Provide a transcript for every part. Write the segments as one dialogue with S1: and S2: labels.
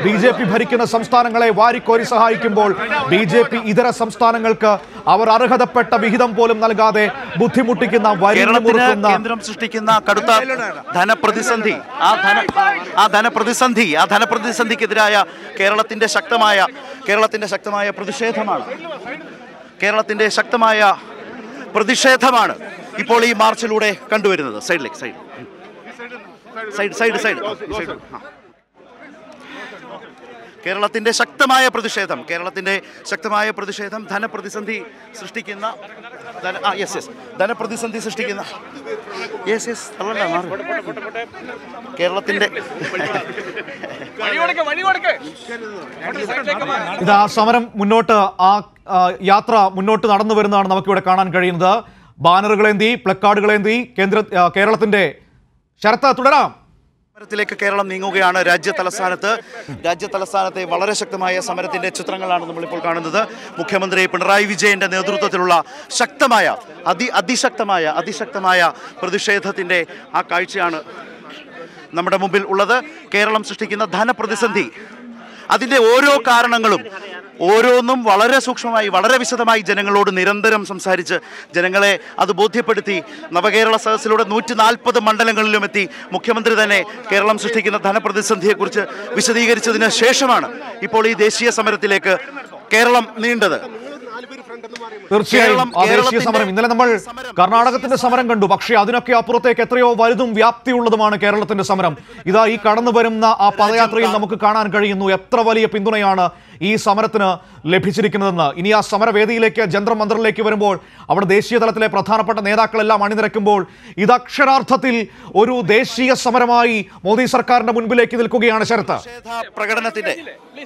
S1: B J P ഭരിക്കുന്ന സംസ്ഥാനങ്ങളെ വാരിക്കോരി സഹായിക്കുമ്പോൾ ബി ജെ പി ഇതര സംസ്ഥാനങ്ങൾക്ക് അവർ അർഹതപ്പെട്ട വിഹിതം പോലും നൽകാതെ ബുദ്ധിമുട്ടിക്കുന്ന വരിഞ്ഞു
S2: കേരളത്തിന്
S1: മുറുക്കുന്ന
S2: കേന്ദ്രം സൃഷ്ടിക്കുന്ന കടുത്ത ധനപ്രതിസന്ധി ആ ധന ആ ധനപ്രതിസന്ധി ആ ധനപ്രതിസന്ധിക്കെതിരായ കേരളത്തിന്റെ ശക്തമായ കേരളത്തിന്റെ ശക്തമായ പ്രതിഷേധമാണ് കേരളത്തിന്റെ ശക്തമായ പ്രതിഷേധമാണ് ഇപ്പോൾ ഈ മാർച്ചിലൂടെ കണ്ടുവരുന്നത് സൈഡിലേക്ക് side side side side side ആ. കേരളത്തിന്റെ ശക്തമായ പ്രതിഷേധം കേരളത്തിന്റെ ശക്തമായ പ്രതിഷേധം ധനപ്രതിസന്ധി സൃഷ്ടിക്കുന്ന ധന ആ യെസ് യെസ് ധനപ്രതിസന്ധി സൃഷ്ടിക്കുന്ന യെസ് യെസ് അതല്ല മാറ്. കേരളത്തിന്റെ
S1: ഇത് ആ സമരം മുന്നോട്ട് ആ ആ, യാത്ര മുന്നോട്ട് നടന്നു വരുന്നതാണ് നമുക്കിവിടെ കാണാൻ കഴിയുന്നത് ബാനറുകളേന്തി പ്ലക്കാർഡുകളേന്തി കേന്ദ്ര ആ, കേരളത്തിന്റെ ശരത്ത് തുടരാം
S2: സമരത്തിലേക്ക് കേരളം നീങ്ങുകയാണ് രാജ്യ തലസ്ഥാനത്ത് രാജ്യ തലസ്ഥാനത്തെ വളരെ ശക്തമായ സമരത്തിന്റെ ചിത്രങ്ങളാണ് നമ്മളിപ്പോൾ കാണുന്നത് മുഖ്യമന്ത്രി പിണറായി വിജയന്റെ നേതൃത്വത്തിലുള്ള ശക്തമായ അതി അതിശക്തമായ അതിശക്തമായ പ്രതിഷേധത്തിന്റെ ആ കാഴ്ചയാണ് നമ്മുടെ മുമ്പിൽ ഉള്ളത് കേരളം സൃഷ്ടിക്കുന്ന ധനപ്രതിസന്ധി അതിൻ്റെ ഓരോ കാരണങ്ങളും ഓരോന്നും വളരെ സൂക്ഷ്മമായി വളരെ വിശദമായി ജനങ്ങളോട് നിരന്തരം സംസാരിച്ച് ജനങ്ങളെ അത് ബോധ്യപ്പെടുത്തി നവകേരള സദസ്സിലൂടെ നൂറ്റി നാൽപ്പത് മണ്ഡലങ്ങളിലും എത്തി മുഖ്യമന്ത്രി തന്നെ കേരളം സൃഷ്ടിക്കുന്ന ധനപ്രതിസന്ധിയെക്കുറിച്ച് വിശദീകരിച്ചതിന് ശേഷമാണ് ഇപ്പോൾ ഈ ദേശീയ സമരത്തിലേക്ക് കേരളം നീണ്ടത്
S1: തീർച്ചയായും
S2: കേരളം-
S1: ആ ദേശീയ
S2: കേരളത്തിന്റെ
S1: സമരം ഇന്നലെ നമ്മൾ
S2: സമരം.
S1: കർണാടകത്തിന്റെ സമരം കണ്ടു പക്ഷേ അതിനൊക്കെ അപ്പുറത്തേക്ക് എത്രയോ വലുതും വ്യാപ്തിയുള്ളതുമാണ് കേരളത്തിന്റെ സമരം ഇതാ ഈ കടന്നു വരുന്ന ആ പദയാത്രയിൽ നമുക്ക് കാണാൻ കഴിയുന്നു എത്ര വലിയ പിന്തുണയാണ് ഈ സമരത്തിന് ലഭിച്ചിരിക്കുന്നതെന്ന് ഇനി ആ സമരവേദിയിലേക്ക് ജന്തർ മന്ദറിലേക്ക് വരുമ്പോൾ അവിടെ ദേശീയ തലത്തിലെ പ്രധാനപ്പെട്ട നേതാക്കളെല്ലാം അണിനിരക്കുമ്പോൾ ഇത് അക്ഷരാർത്ഥത്തിൽ ഒരു ദേശീയ സമരമായി മോദി സർക്കാരിന്റെ മുൻപിലേക്ക് നിൽക്കുകയാണ് ശരത്ത്
S2: പ്രതിഷേധ പ്രകടനത്തിന്റെ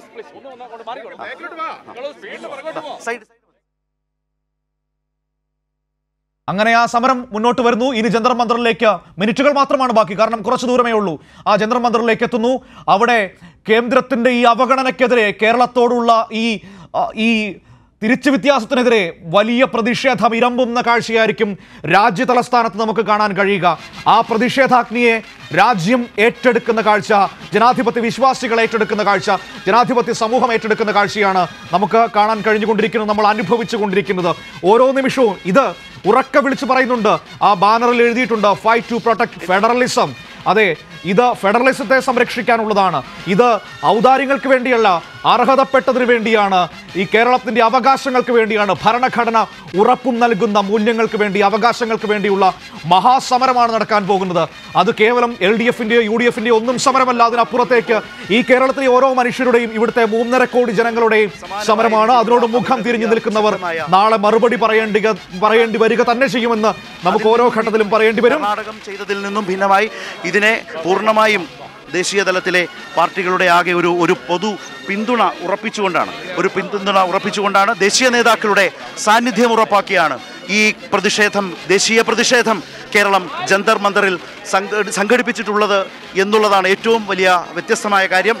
S2: സൈഡ്
S1: അങ്ങനെ ആ സമരം മുന്നോട്ട് വരുന്നു ഇനി ജന്തർ മന്ദറിലേക്ക് മിനിറ്റുകൾ മാത്രമാണ് ബാക്കി കാരണം കുറച്ച് ദൂരമേ ഉള്ളൂ ആ ജന്തർ മന്ദറിലേക്ക് എത്തുന്നു അവിടെ കേന്ദ്രത്തിന്റെ ഈ അവഗണനയ്ക്കെതിരെ കേരളത്തോടുള്ള ഈ ആ, ഈ തിരിച്ചു വ്യത്യാസത്തിനെതിരെ വലിയ പ്രതിഷേധം ഇരമ്പുന്ന കാഴ്ചയായിരിക്കും രാജ്യ തലസ്ഥാനത്ത് നമുക്ക് കാണാൻ കഴിയുക ആ പ്രതിഷേധാഗ്നിയെ രാജ്യം ഏറ്റെടുക്കുന്ന കാഴ്ച ജനാധിപത്യ വിശ്വാസികൾ ഏറ്റെടുക്കുന്ന കാഴ്ച ജനാധിപത്യ സമൂഹം ഏറ്റെടുക്കുന്ന കാഴ്ചയാണ് നമുക്ക് കാണാൻ കഴിഞ്ഞുകൊണ്ടിരിക്കുന്നത് നമ്മൾ അനുഭവിച്ചു കൊണ്ടിരിക്കുന്നത് ഓരോ നിമിഷവും ഇത് ഉറക്ക വിളിച്ചു പറയുന്നുണ്ട് ആ ബാനറിൽ എഴുതിയിട്ടുണ്ട് ഫൈറ്റ് ടു പ്രൊട്ടക്ട് ഫെഡറലിസം അതെ ഇത് ഫെഡറലിസത്തെ സംരക്ഷിക്കാനുള്ളതാണ് ഇത് ഔദാര്യങ്ങൾക്ക് വേണ്ടിയല്ല അർഹതപ്പെട്ടതിന് വേണ്ടിയാണ് ഈ കേരളത്തിന്റെ അവകാശങ്ങൾക്ക് വേണ്ടിയാണ് ഭരണഘടന ഉറപ്പും നൽകുന്ന മൂല്യങ്ങൾക്ക് വേണ്ടി അവകാശങ്ങൾക്ക് വേണ്ടിയുള്ള മഹാസമരമാണ് നടക്കാൻ പോകുന്നത് അത് കേവലം എൽ ഡി എഫിന്റെയോ യു ഡി എഫിന്റെയോ ഒന്നും സമരമല്ല അതിനപ്പുറത്തേക്ക് ഈ കേരളത്തിലെ ഓരോ മനുഷ്യരുടെയും ഇവിടുത്തെ മൂന്നര കോടി ജനങ്ങളുടെയും സമരമാണ് അതിനോട് മുഖം തിരിഞ്ഞു നിൽക്കുന്നവർ നാളെ മറുപടി പറയേണ്ടി പറയേണ്ടി വരിക തന്നെ ചെയ്യുമെന്ന് നമുക്ക് ഓരോ ഘട്ടത്തിലും പറയേണ്ടി വരും
S2: കർണാടകം ചെയ്തതിൽ നിന്നും ഭിന്നമായി ഇതിനെ പൂർണ്ണമായും ദേശീയ തലത്തിലെ പാർട്ടികളുടെ ആകെ ഒരു ഒരു പൊതു പിന്തുണ ഉറപ്പിച്ചുകൊണ്ടാണ് ഒരു പിന്തുണ ഉറപ്പിച്ചുകൊണ്ടാണ് ദേശീയ നേതാക്കളുടെ സാന്നിധ്യം ഉറപ്പാക്കിയാണ് ഈ പ്രതിഷേധം ദേശീയ പ്രതിഷേധം കേരളം ജന്തർ മന്ദറിൽ സംഘ- സംഘടിപ്പിച്ചിട്ടുള്ളത് എന്നുള്ളതാണ് ഏറ്റവും വലിയ വ്യത്യസ്തമായ കാര്യം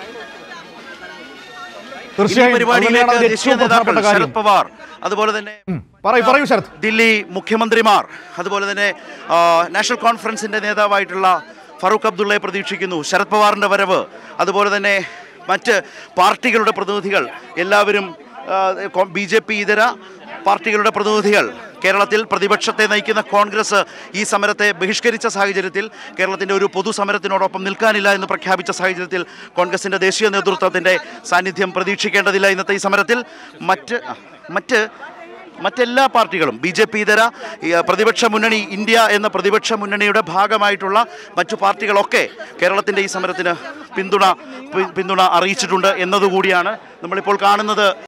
S2: ഈ
S1: തീർച്ചയായും അത്
S2: പരിപാടിയിലേക്ക്
S1: തന്നെയാണ്
S2: ദേശീയ
S1: ഏറ്റവും പ്രധാനപ്പെട്ട
S2: നേതാക്കൾ
S1: കാര്യം
S2: ശരത് പവാർ അതുപോലെ തന്നെ
S1: പറയൂ പറയൂ ശരത്
S2: ദില്ലി മുഖ്യമന്ത്രിമാർ അതുപോലെ തന്നെ ആ, നാഷണൽ കോൺഫറൻസിന്റെ നേതാവായിട്ടുള്ള ഫറൂഖ് അബ്ദുള്ളയെ പ്രതീക്ഷിക്കുന്നു ശരത് പവാറിന്റെ വരവ് അതുപോലെ തന്നെ മറ്റ് പാർട്ടികളുടെ പ്രതിനിധികൾ എല്ലാവരും ബി ജെ പി ഇതര പാർട്ടികളുടെ പ്രതിനിധികൾ കേരളത്തിൽ പ്രതിപക്ഷത്തെ നയിക്കുന്ന കോൺഗ്രസ് ഈ സമരത്തെ ബഹിഷ്കരിച്ച സാഹചര്യത്തിൽ കേരളത്തിൻ്റെ ഒരു പൊതുസമരത്തിനോടൊപ്പം നിൽക്കാനില്ല എന്ന് പ്രഖ്യാപിച്ച സാഹചര്യത്തിൽ കോൺഗ്രസിൻ്റെ ദേശീയ നേതൃത്വത്തിൻ്റെ സാന്നിധ്യം പ്രതീക്ഷിക്കേണ്ടതില്ല ഇന്നത്തെ ഈ സമരത്തിൽ മറ്റ് ആ, മറ്റ് മറ്റെല്ലാ പാർട്ടികളും ബി ജെ പി ഇതര ഈ, പ്രതിപക്ഷ മുന്നണി ഇന്ത്യ എന്ന പ്രതിപക്ഷ മുന്നണിയുടെ ഭാഗമായിട്ടുള്ള മറ്റു പാർട്ടികളൊക്കെ കേരളത്തിൻ്റെ ഈ സമരത്തിന് പിന്തുണ പി- പിന്തുണ അറിയിച്ചിട്ടുണ്ട് എന്നതുകൂടിയാണ് നമ്മളിപ്പോൾ കാണുന്നത്